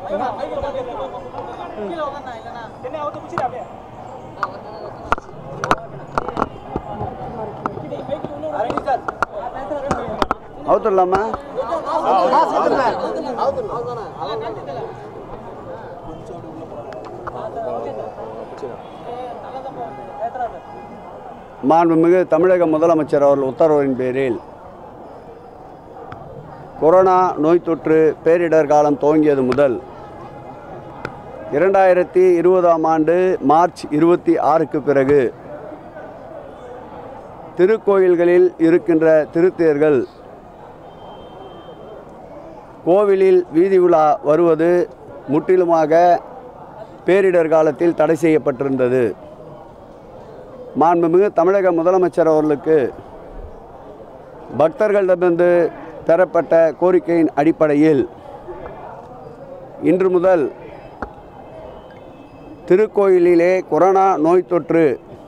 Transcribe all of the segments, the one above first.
அவுத்துடலாமா மாண்புமிகு தமிழக முதலமைச்சர் அவர்கள் உத்தரவின் பேரில் கொரோனா நோய் தொற்று பேரிடர் காலம் துவங்கியது முதல் இரண்டாயிரத்தி இருபதாம் ஆண்டு மார்ச் இருபத்தி ஆறுக்கு பிறகு திருக்கோயில்களில் இருக்கின்ற திருத்தேர்கள் கோவிலில் வீதி உலா வருவது முற்றிலுமாக பேரிடர் காலத்தில் தடை செய்யப்பட்டிருந்தது மாண்புமிகு தமிழக முதலமைச்சர் அவர்களுக்கு பக்தர்களிடமிருந்து பெறப்பட்ட கோரிக்கையின் அடிப்படையில் இன்று முதல் திருக்கோயிலிலே கொரோனா நோய் தொற்று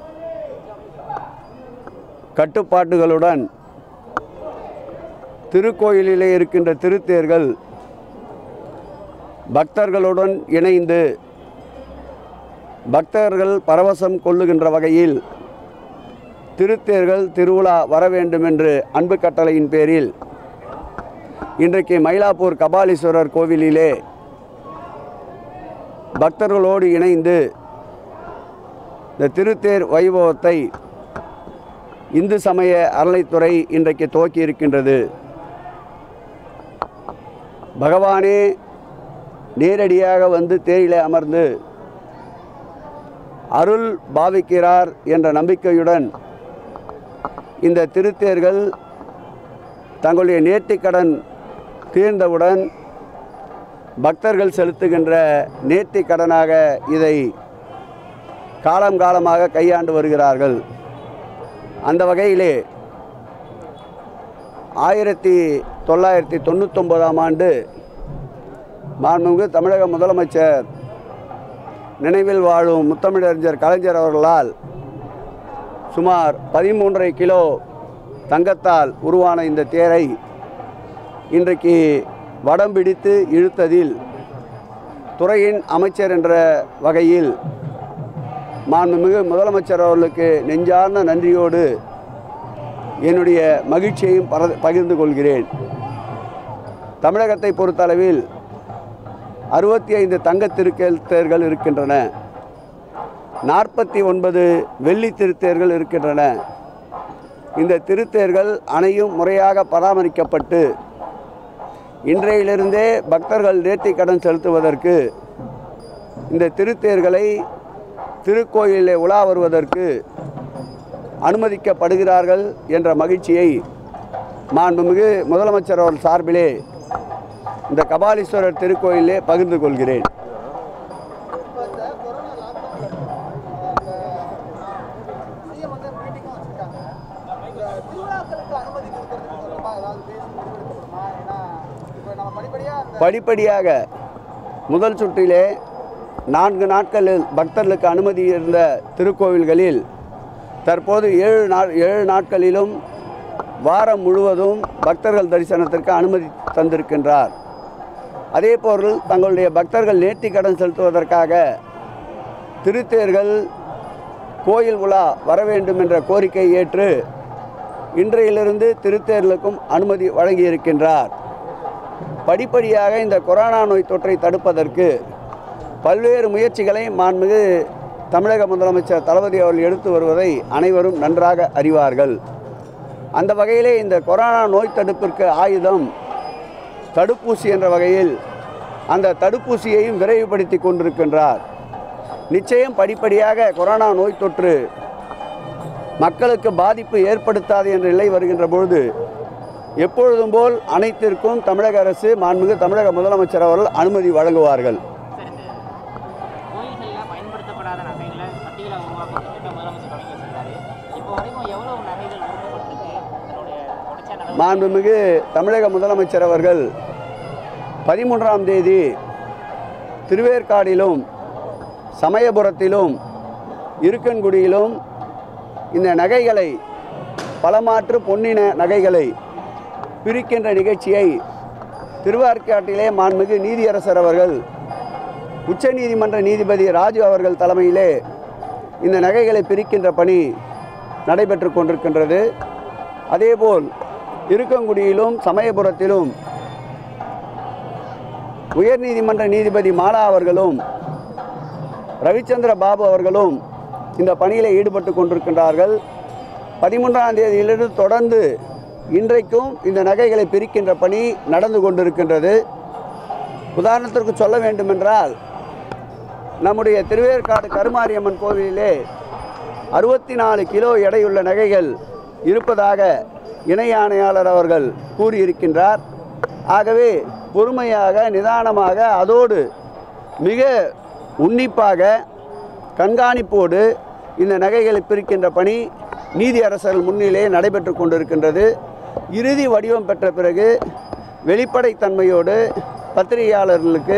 கட்டுப்பாட்டுகளுடன் திருக்கோயிலிலே இருக்கின்ற திருத்தேர்கள் பக்தர்களுடன் இணைந்து பக்தர்கள் பரவசம் கொள்ளுகின்ற வகையில் திருத்தேர்கள் திருவிழா வர வேண்டும் என்று அன்பு கட்டளையின் பேரில் இன்றைக்கு மயிலாப்பூர் கபாலீஸ்வரர் கோவிலிலே பக்தர்களோடு இணைந்து இந்த திருத்தேர் வைபவத்தை இந்து சமய அறநிலைத்துறை இன்றைக்கு துவக்கி இருக்கின்றது பகவானே நேரடியாக வந்து தேரிலே அமர்ந்து அருள் பாவிக்கிறார் என்ற நம்பிக்கையுடன் இந்த திருத்தேர்கள் தங்களுடைய நேர்த்திக்கடன் தீர்ந்தவுடன் பக்தர்கள் செலுத்துகின்ற நேர்த்தி கடனாக இதை காலம் காலமாக கையாண்டு வருகிறார்கள் அந்த வகையிலே ஆயிரத்தி தொள்ளாயிரத்தி தொண்ணூத்தொம்போதாம் ஆண்டு மாண்புமிகு தமிழக முதலமைச்சர் நினைவில் வாழும் முத்தமிழறிஞர் கலைஞர் அவர்களால் சுமார் பதிமூன்றரை கிலோ தங்கத்தால் உருவான இந்த தேரை இன்றைக்கு வடம் பிடித்து இழுத்ததில் துறையின் அமைச்சர் என்ற வகையில் மாண்புமிகு முதலமைச்சர் அவர்களுக்கு நெஞ்சார்ந்த நன்றியோடு என்னுடைய மகிழ்ச்சியையும் பர- பகிர்ந்து கொள்கிறேன் தமிழகத்தை பொறுத்தளவில் அறுபத்தி ஐந்து தங்க திருக்கேர்கள் இருக்கின்றன நாற்பத்தி ஒன்பது வெள்ளி திருத்தேர்கள் இருக்கின்றன இந்த திருத்தேர்கள் அனையும் முறையாக பராமரிக்கப்பட்டு இன்றையிலிருந்தே பக்தர்கள் நேர்த்திக் கடன் செலுத்துவதற்கு இந்த திருத்தேர்களை திருக்கோயிலே உலா வருவதற்கு அனுமதிக்கப்படுகிறார்கள் என்ற மகிழ்ச்சியை மாண்புமிகு முதலமைச்சர் அவர்கள் சார்பிலே இந்த கபாலீஸ்வரர் திருக்கோயிலே பகிர்ந்து கொள்கிறேன் சிஎம் வந்து மீட்டிங்கும் வச்சிருக்காங்க இந்த திருவிழாக்களுக்கு அனுமதி கொடுக்கறதுக்கு தொடர்பாக ஏதாவது பேசி முடிவெடுக்கப்படுமா ஏன்னா இப்போ நம்ம படிப்படியா அந்த படிப்படியாக முதல் சுற்றிலே நான்கு நாட்களில் பக்தர்களுக்கு அனுமதி இருந்த திருக்கோவில்களில் தற்போது ஏழு நாள் ஏழு நாட்களிலும் வாரம் முழுவதும் பக்தர்கள் தரிசனத்திற்கு அனுமதி தந்திருக்கின்றார் அதேபோல் தங்களுடைய பக்தர்கள் நேர்த்திக் கடன் செலுத்துவதற்காக திருத்தேர்கள் கோயில் உலா வர வேண்டும் என்ற கோரிக்கை ஏற்று இன்றையிலிருந்து திருத்தேர்களுக்கும் அனுமதி வழங்கியிருக்கின்றார் படிப்படியாக இந்த கொரோனா நோய் தொற்றை தடுப்பதற்கு பல்வேறு முயற்சிகளை மாண்புமிகு தமிழக முதலமைச்சர் தளபதி அவர்கள் எடுத்து வருவதை அனைவரும் நன்றாக அறிவார்கள் அந்த வகையிலே இந்த கொரோனா நோய் தடுப்பிற்கு ஆயுதம் தடுப்பூசி என்ற வகையில் அந்த தடுப்பூசியையும் விரைவுபடுத்தி கொண்டிருக்கின்றார் நிச்சயம் படிப்படியாக கொரோனா நோய் தொற்று மக்களுக்கு பாதிப்பு ஏற்படுத்தாது என்ற நிலை வருகின்ற பொழுது எப்பொழுதும் போல் அனைத்திற்கும் தமிழக அரசு மாண்புமிகு தமிழக முதலமைச்சர் அவர்கள் அனுமதி வழங்குவார்கள் சார் இந்த கோயில்களில் பயன்படுத்தப்படாத நகைகளை பட்டியலை உருவாக்கும் திட்டம் முதலமைச்சர் தொடங்கி வச்சிருக்காரு இப்போ வரைக்கும் எவ்வளவு நகைகள் உருவாக்கப்பட்டிருக்கு அதனுடைய தொடர்ச்சியான நகல் மாண்புமிகு தமிழக முதலமைச்சர் அவர்கள் பதிமூன்றாம் தேதி திருவேற்காடிலும் சமயபுரத்திலும் இருக்கன்குடியிலும் இந்த நகைகளை பலமாற்று பொன்னின நகைகளை பிரிக்கின்ற நிகழ்ச்சியை திருவார்காட்டிலே மாண்புமிகு நீதியரசர் அவர்கள் உச்சநீதிமன்ற நீதிபதி ராஜு அவர்கள் தலைமையிலே இந்த நகைகளை பிரிக்கின்ற பணி நடைபெற்று கொண்டிருக்கின்றது அதேபோல் இருக்கங்குடியிலும் சமயபுரத்திலும் உயர்நீதிமன்ற நீதிபதி மாலா அவர்களும் ரவிச்சந்திர பாபு அவர்களும் இந்த பணியில் ஈடுபட்டு கொண்டிருக்கின்றார்கள் பதிமூன்றாம் தேதியிலிருந்து தொடர்ந்து இன்றைக்கும் இந்த நகைகளை பிரிக்கின்ற பணி நடந்து கொண்டிருக்கின்றது உதாரணத்திற்கு சொல்ல வேண்டுமென்றால் நம்முடைய திருவேற்காடு கருமாரியம்மன் கோவிலிலே அறுபத்தி நாலு கிலோ எடையுள்ள நகைகள் இருப்பதாக இணை ஆணையாளர் அவர்கள் கூறியிருக்கின்றார் ஆகவே பொறுமையாக நிதானமாக அதோடு மிக உன்னிப்பாக கண்காணிப்போடு இந்த நகைகளை பிரிக்கின்ற பணி நீதி அரசர்கள் முன்னிலே நடைபெற்று கொண்டிருக்கின்றது இறுதி வடிவம் பெற்ற பிறகு வெளிப்படைத்தன்மையோடு பத்திரிகையாளர்களுக்கு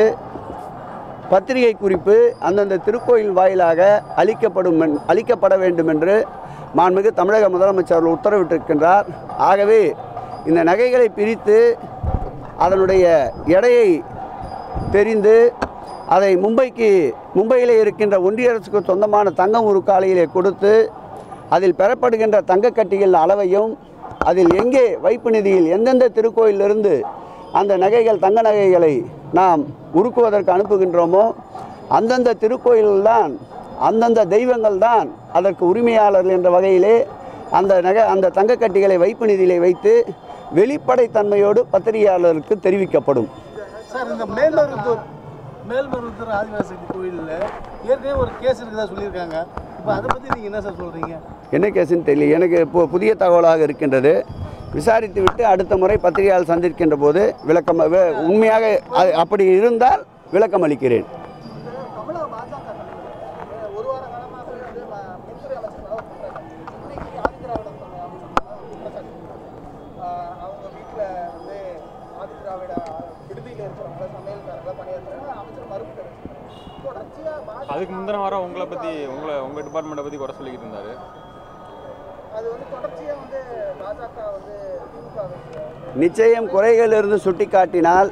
பத்திரிகை குறிப்பு அந்தந்த திருக்கோயில் வாயிலாக அளிக்கப்படும் என்- அளிக்கப்பட வேண்டும் என்று மாண்புமிகு தமிழக முதலமைச்சர் அவர்கள் உத்தரவிட்டிருக்கின்றார் ஆகவே இந்த நகைகளை பிரித்து அதனுடைய எடையை தெரிந்து அதை மும்பைக்கு மும்பையில் இருக்கின்ற ஒன்றிய அரசுக்கு சொந்தமான தங்கம் உருக்காலையிலே கொடுத்து அதில் பெறப்படுகின்ற தங்கக்கட்டிகள் அளவையும் அதில் எங்கே வைப்பு நிதியில் எந்தெந்த திருக்கோயிலிருந்து அந்த நகைகள் தங்க நகைகளை நாம் உருக்குவதற்கு அனுப்புகின்றோமோ அந்தந்த திருக்கோயில்தான் அந்தந்த தெய்வங்கள் தான் அதற்கு உரிமையாளர்கள் என்ற வகையிலே அந்த நகை அந்த தங்கக்கட்டிகளை வைப்பு நிதியிலே வைத்து வெளிப்படைத்தன்மையோடு பத்திரிகையாளருக்கு தெரிவிக்கப்படும் சார் இந்த மேல்மருவத்தூர் மேல்மருவத்தூர் ஆதிவாசி கோயிலில் ஏற்கனவே ஒரு கேஸ் இருக்குதா சொல்லியிருக்காங்க இப்போ அதை பற்றி நீங்கள் என்ன சார் சொல்கிறீங்க என்ன கேஸுன்னு தெரியல எனக்கு இப்போ புதிய தகவலாக இருக்கின்றது விசாரித்து விட்டு அடுத்த முறை பத்திரிகையாளர் சந்திக்கின்ற போது விளக்கம் வே- உண்மையாக அது- அப்படி இருந்தால் விளக்கம் அளிக்கிறேன் தமிழக பாஜக ஒரு வார காலமாகவே வந்து ம- மின்துறை அமைச்சர் மேல ஒரு குற்றச்சாட்டு. இன்னைக்கு ஆதிதிராவிடம் சொன்ன அமைச்சர் மேல ஒரு குற்றச்சாட்டு. ஆஹ் அவங்க வீட்டில் வந்து ஆதிதிராவிட விடுதியில் இருக்கிறவங்க சமையல்காரங்க பணியாற்றுறாங்க அமைச்சர் மறுப்பு தெரிவிச்சிருக்காங்க தொடர்ச்சியாக பாஜக அதுக்கு முந்தின வாரம் உங்களை பற்றி உங்களை உங்கள் டிபார்ட்மெண்ட்டை பற்றி குறை சொல்லிக்கிட்டு இருந்தார் அது வந்து தொடர்ச்சியாக வந்து பாஜக வந்து திமுக வை நிச்சயம் குறைகள் இருந்து சுட்டிக்காட்டினால்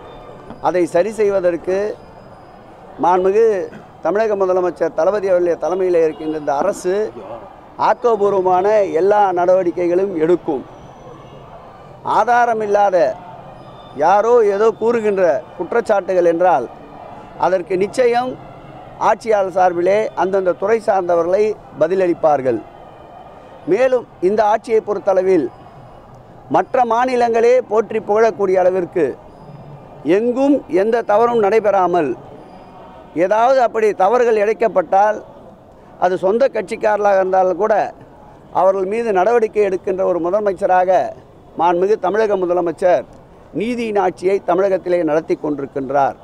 அதை சரி செய்வதற்கு மாண்புமிகு தமிழக முதலமைச்சர் தளபதி அவர்களுடைய தலைமையில் இருக்கின்ற இந்த அரசு ஆக்கப்பூர்வமான எல்லா நடவடிக்கைகளும் எடுக்கும் ஆதாரமில்லாத யாரோ ஏதோ கூறுகின்ற குற்றச்சாட்டுகள் என்றால் அதற்கு நிச்சயம் ஆட்சியாளர் சார்பிலே அந்தந்த துறை சார்ந்தவர்களை பதிலளிப்பார்கள் மேலும் இந்த ஆட்சியை பொறுத்தளவில் மற்ற மாநிலங்களே போற்றி புகழக்கூடிய அளவிற்கு எங்கும் எந்த தவறும் நடைபெறாமல் ஏதாவது அப்படி தவறுகள் இழைக்கப்பட்டால் அது சொந்த கட்சிக்காரர்களாக இருந்தாலும் கூட அவர்கள் மீது நடவடிக்கை எடுக்கின்ற ஒரு முதலமைச்சராக மாண்புமிகு தமிழக முதலமைச்சர் நீதியின் ஆட்சியை தமிழகத்திலே நடத்தி கொண்டிருக்கின்றார்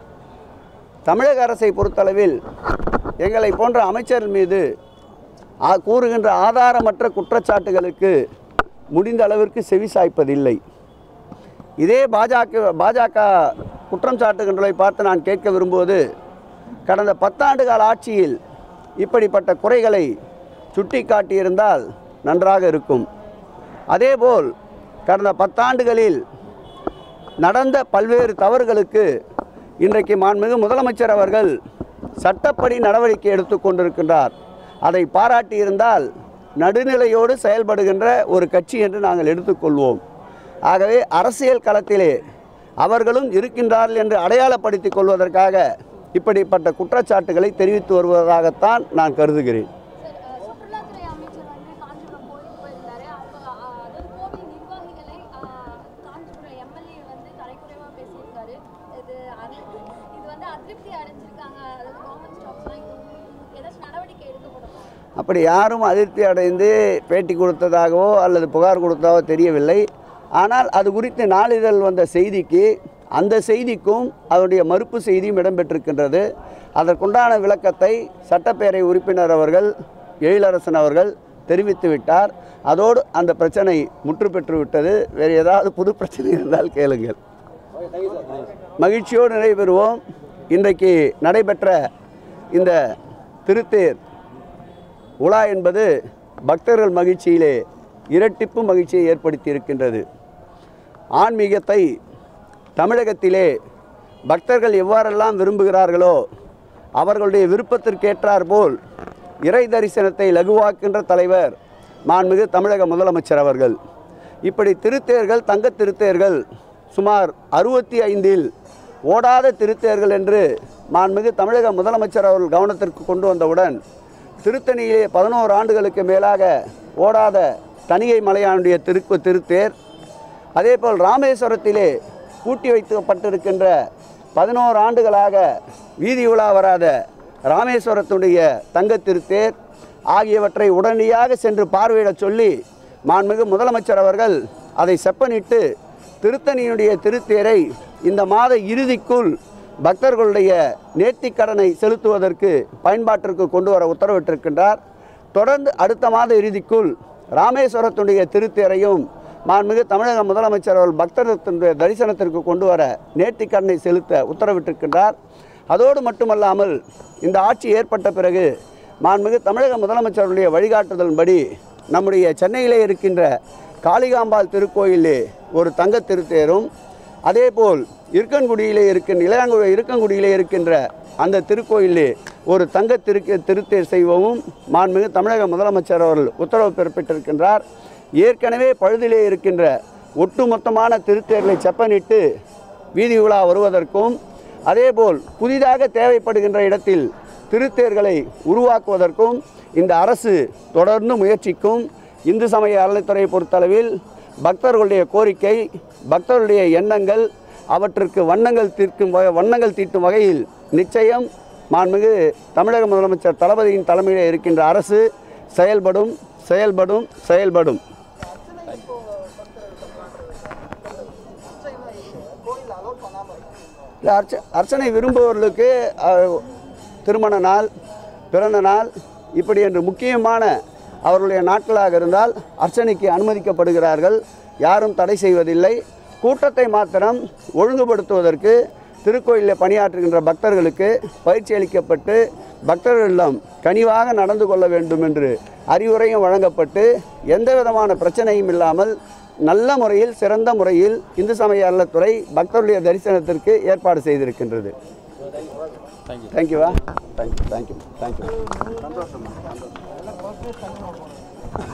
தமிழக அரசை பொறுத்தளவில் எங்களை போன்ற அமைச்சர் மீது ஆ- கூறுகின்ற ஆதாரமற்ற குற்றச்சாட்டுகளுக்கு முடிந்த அளவிற்கு செவிசாய்ப்பதில்லை இதே பாஜக பாஜக குற்றம் சாட்டுகின்றதை பார்த்து நான் கேட்க விரும்புவது கடந்த பத்தாண்டு கால ஆட்சியில் இப்படிப்பட்ட குறைகளை சுட்டி காட்டியிருந்தால் நன்றாக இருக்கும் அதேபோல் கடந்த பத்தாண்டுகளில் நடந்த பல்வேறு தவறுகளுக்கு இன்றைக்கு மாண்புமிகு முதலமைச்சர் அவர்கள் சட்டப்படி நடவடிக்கை எடுத்து கொண்டிருக்கின்றார் அதை பாராட்டியிருந்தால் நடுநிலையோடு செயல்படுகின்ற ஒரு கட்சி என்று நாங்கள் எடுத்துக்கொள்வோம் ஆகவே அரசியல் களத்திலே அவர்களும் இருக்கின்றார்கள் என்று அடையாளப்படுத்திக் கொள்வதற்காக இப்படிப்பட்ட குற்றச்சாட்டுகளை தெரிவித்து வருவதாகத்தான் நான் கருதுகிறேன் சார் அஹ், சுற்றுலாத்துறை அமைச்சர் வந்து காஞ்சிபுரம் கோயிலுக்கு போயிருந்தாரு அவங்க அஹ், அதாவது கோவில் நிர்வாகிகளை அஹ், காஞ்சிபுரம் எம்எல்ஏ வந்து தலைக்குறைவா பேசியிருக்காரு இது அது- இது வந்து அதிருப்தி அடைஞ்சிருக்காங்க அதாவது கவர்மெண்ட் ஸ்டாஃப்ஸ்லாம் ஏதாச்சும் நடவடிக்கை எடுக்கப்படும் அப்படி யாரும் அதிருப்தி அடைந்து பேட்டி கொடுத்ததாகவோ அல்லது புகார் கொடுத்ததாகவோ தெரியவில்லை ஆனால் அது குறித்து நாளிதழ் வந்த செய்திக்கு அந்த செய்திக்கும் அதனுடைய மறுப்பு செய்தியும் இடம்பெற்றிருக்கின்றது அதற்குண்டான விளக்கத்தை சட்டப்பேரவை உறுப்பினர் அவர்கள் எழிலரசன் அவர்கள் தெரிவித்து விட்டார் அதோடு அந்த பிரச்சனை முற்று பெற்று விட்டது வேறு ஏதாவது புது பிரச்சனை இருந்தால் கேளுங்கள் மகிழ்ச்சியோடு நிறைவேறுவோம் இன்றைக்கு நடைபெற்ற இந்த திருத்தேர் உலா என்பது பக்தர்கள் மகிழ்ச்சியிலே இரட்டிப்பு மகிழ்ச்சியை ஏற்படுத்தி இருக்கின்றது ஆன்மீகத்தை தமிழகத்திலே பக்தர்கள் எவ்வாறெல்லாம் விரும்புகிறார்களோ அவர்களுடைய விருப்பத்திற்கேற்றார் போல் இறை தரிசனத்தை லகுவாக்கின்ற தலைவர் மாண்புமிகு தமிழக முதலமைச்சர் அவர்கள் இப்படி திருத்தேர்கள் தங்க திருத்தேர்கள் சுமார் அறுபத்தி ஐந்தில் ஓடாத திருத்தேர்கள் என்று மாண்புமிகு தமிழக முதலமைச்சர் அவர்கள் கவனத்திற்கு கொண்டு வந்தவுடன் திருத்தணியிலே பதினோரு ஆண்டுகளுக்கு மேலாக ஓடாத தனிகை மலையானுடைய திருக்கு திருத்தேர் அதேபோல் ராமேஸ்வரத்திலே பூட்டி வைக்கப்பட்டிருக்கின்ற பதினோரு ஆண்டுகளாக வீதி உலா வராத ராமேஸ்வரத்துடைய தங்கத் திருத்தேர் ஆகியவற்றை உடனடியாக சென்று பார்வையிடச் சொல்லி மாண்புமிகு முதலமைச்சர் அவர்கள் அதை செப்பனிட்டு திருத்தணியினுடைய திருத்தேரை இந்த மாத இறுதிக்குள் பக்தர்களுடைய நேர்த்திக் கடனை செலுத்துவதற்கு பயன்பாட்டிற்கு கொண்டு வர உத்தரவிட்டிருக்கின்றார் தொடர்ந்து அடுத்த மாத இறுதிக்குள் ராமேஸ்வரத்துடைய திருத்தேரையும் மாண்புமிகு தமிழக முதலமைச்சர் அவர்கள் பக்தர்களுடைய தரிசனத்திற்கு கொண்டு வர நேர்த்திக் கடனை செலுத்த உத்தரவிட்டிருக்கின்றார் அதோடு மட்டுமல்லாமல் இந்த ஆட்சி ஏற்பட்ட பிறகு மாண்புமிகு தமிழக முதலமைச்சருடைய வழிகாட்டுதலின்படி நம்முடைய சென்னையிலே இருக்கின்ற காளிகாம்பாள் திருக்கோயிலே ஒரு தங்கத் திருத்தேரும் அதேபோல் இருக்கன்குடியிலே இருக்கின்ற இளையாங்குடி இருக்கன்குடியிலே இருக்கின்ற அந்த திருக்கோயிலே ஒரு தங்க திருக்கு திருத்தேர் செய்வோமும் மாண்புமிகு தமிழக முதலமைச்சர் அவர்கள் உத்தரவு பிறப்பிட்டிருக்கின்றார் ஏற்கனவே பழுதிலே இருக்கின்ற ஒட்டுமொத்தமான திருத்தேர்களை செப்பனிட்டு வீதி உலா வருவதற்கும் அதேபோல் புதிதாக தேவைப்படுகின்ற இடத்தில் திருத்தேர்களை உருவாக்குவதற்கும் இந்த அரசு தொடர்ந்து முயற்சிக்கும் இந்து சமய அறநிலைத்துறையை பொறுத்தளவில் பக்தர்களுடைய கோரிக்கை பக்தர்களுடைய எண்ணங்கள் அவற்றிற்கு வண்ணங்கள் தீர்க்கும் வகை வண்ணங்கள் தீட்டும் வகையில் நிச்சயம் மாண்புமிகு தமிழக முதலமைச்சர் தளபதியின் தலைமையில் இருக்கின்ற அரசு செயல்படும் செயல்படும் செயல்படும் அர்ச்சனை இப்போ பக்தர்கள் அர்ச்சனை கோயில் அலோட் பண்ணாமல் இருக்கு இல்லை அர்ச்ச அர்ச்சனை விரும்புபவர்களுக்கு அஹ், திருமண நாள் பிறந்த நாள் இப்படி என்று முக்கியமான அவர்களுடைய நாட்களாக இருந்தால் அர்ச்சனைக்கு அனுமதிக்கப்படுகிறார்கள் யாரும் தடை செய்வதில்லை கூட்டத்தை மாத்திரம் ஒழுங்குபடுத்துவதற்கு திருக்கோயிலில் பணியாற்றுகின்ற பக்தர்களுக்கு பயிற்சி அளிக்கப்பட்டு பக்தர்களிடம் கனிவாக நடந்து கொள்ள வேண்டும் என்று அறிவுரையும் வழங்கப்பட்டு எந்த விதமான பிரச்சனையும் இல்லாமல் நல்ல முறையில் சிறந்த முறையில் இந்து சமய அறநிலைத்துறை பக்தர்களுடைய தரிசனத்திற்கு ஏற்பாடு செய்திருக்கின்றது தேங்க்யூவா தேங்க்யூ தேங்க்யூ தேங்க்யூ சந்தோஷம் சந்தோஷம்